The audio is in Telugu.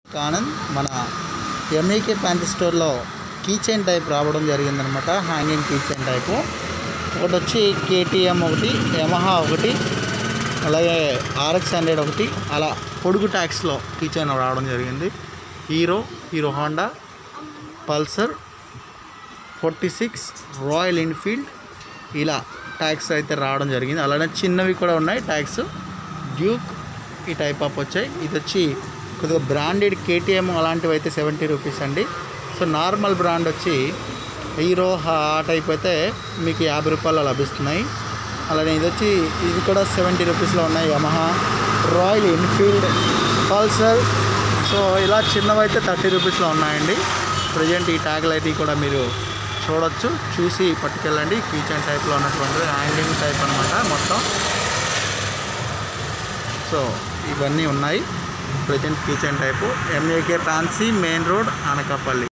ఆనంద్ మన ఎంఏకే ప్యాంట్ స్టోర్లో కీ చైన్ టైప్ రావడం జరిగిందనమాట హ్యాంగింగ్ కీ చైన్ టైపు ఒకటి వచ్చి కేటీఎం ఒకటి యమహా ఒకటి అలాగే ఆర్ఎక్స్ హండ్రెడ్ ఒకటి అలా పొడుగు ట్యాక్స్లో కీ చైన్ రావడం జరిగింది Hero Hero Honda Pulsar forty six Royal Enfield ఇలా ట్యాక్స్ అయితే రావడం జరిగింది అలానే చిన్నవి కూడా ఉన్నాయి ట్యాక్స్ డ్యూక్ ఈ టైప్ ఆఫ్ వచ్చాయి ఇది వచ్చి కొద్దిగా బ్రాండెడ్ కేటీఎం అలాంటివి అయితే సెవెంటీ రూపీస్ అండి సో నార్మల్ బ్రాండ్ వచ్చి హీరో ఆ టైప్ అయితే మీకు యాభై రూపాయలు లభిస్తున్నాయి అలానే ఇది వచ్చి ఇది కూడా సెవెంటీ రూపీస్లో ఉన్నాయి Yamaha Royal Enfield Pulsar so ఇలా చిన్నవి అయితే థర్టీ రూపీస్లో ఉన్నాయండి ప్రజెంట్ ఈ ట్యాగ్లు అయితే కూడా మీరు చూడొచ్చు చూసి పట్టుకెళ్ళండి కిచెన్ టైప్లో ఉన్నటువంటి హ్యాంగింగ్ టైప్ అనమాట మొత్తం సో ఇవన్నీ ఉన్నాయి present kitchen type MAK fancy main road Anakapalli